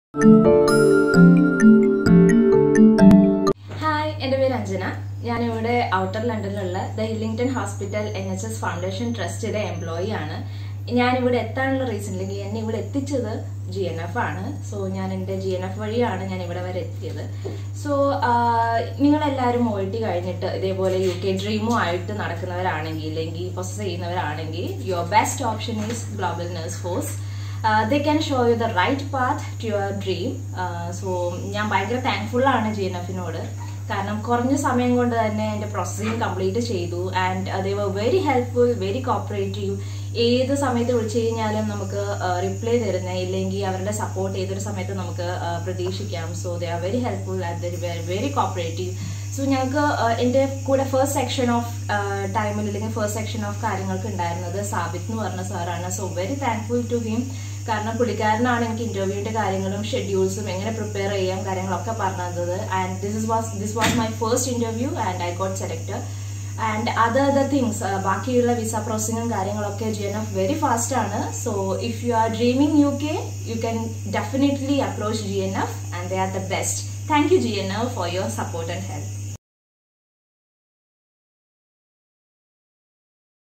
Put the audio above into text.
hi എൻ്റെ പേര് അഞ്ജന ഞാനിവിടെ ഔട്ടർ ലണ്ടനിലുള്ള the Hillingdon hospital N H S foundation ട്രസ്റ്റിലെ എംപ്ലോയി ആണ് ഞാനിവിടെ എത്താനുള്ള റീസൺ അല്ലെങ്കിൽ എന്നെ ഇവിടെ എത്തിച്ചത് ജി എൻ എഫ് ആണ് സോ ഞാൻ എൻ്റെ ജി എൻ എഫ് വഴിയാണ് ഞാൻ ഇവിടെ വരെ എത്തിയത് സോ നിങ്ങളെല്ലാവരും ഒ ടി കഴിഞ്ഞിട്ട് ഇതേപോലെ യു കെ ഡ്രീമും ആയിട്ട് നടക്കുന്നവരാണെങ്കിൽ അല്ലെങ്കിൽ പ്രൊസസ് ചെയ്യുന്നവരാണെങ്കിൽ your best option is global nurse force they can show you the right path to your dream so ഞാൻ ഭയങ്കര താങ്ക്ഫുൾ ആണ് ജി എൻ എഫിനോട് കാരണം കുറഞ്ഞ സമയം കൊണ്ട് തന്നെ എൻ്റെ പ്രോസസ്സിങ് കംപ്ലീറ്റ് ചെയ്തു and they were very helpful very cooperative ഏത് സമയത്ത് വിളിച്ചു കഴിഞ്ഞാലും നമുക്ക് റിപ്ലൈ തരുന്ന ഇല്ലെങ്കിൽ അവരുടെ സപ്പോർട്ട് ഏതൊരു സമയത്ത് നമുക്ക് uh, പ്രതീക്ഷിക്കാം so they are very helpful and they're very very cooperative so ഞങ്ങൾക്ക് എൻ്റെ കൂടെ ഫസ്റ്റ് സെക്ഷൻ ഓഫ് ടൈമിൽ അല്ലെങ്കിൽ ഫസ്റ്റ് സെക്ഷൻ ഓഫ് കാര്യങ്ങൾക്ക് ഉണ്ടായിരുന്നത് സാബിത് എന്ന് പറഞ്ഞ സാറാണ് so very thankful to him കാരണം പുള്ളിക്കാരനാണ് എനിക്ക് ഇന്റർവ്യൂവിന്റെ കാര്യങ്ങളും ഷെഡ്യൂൾസും എങ്ങനെ പ്രിപ്പയർ ചെയ്യാം കാര്യങ്ങളൊക്കെ പറഞ്ഞു തന്നത് and this is was this was my first interview and I got selected and other other things ബാക്കിയുള്ള വിസ പ്രോസസ്സിങ്ങും കാര്യങ്ങളൊക്കെ G N F very fast ആണ് so if you are dreaming U K you can definitely approach G N F and they are the best thank you G N F for your support and help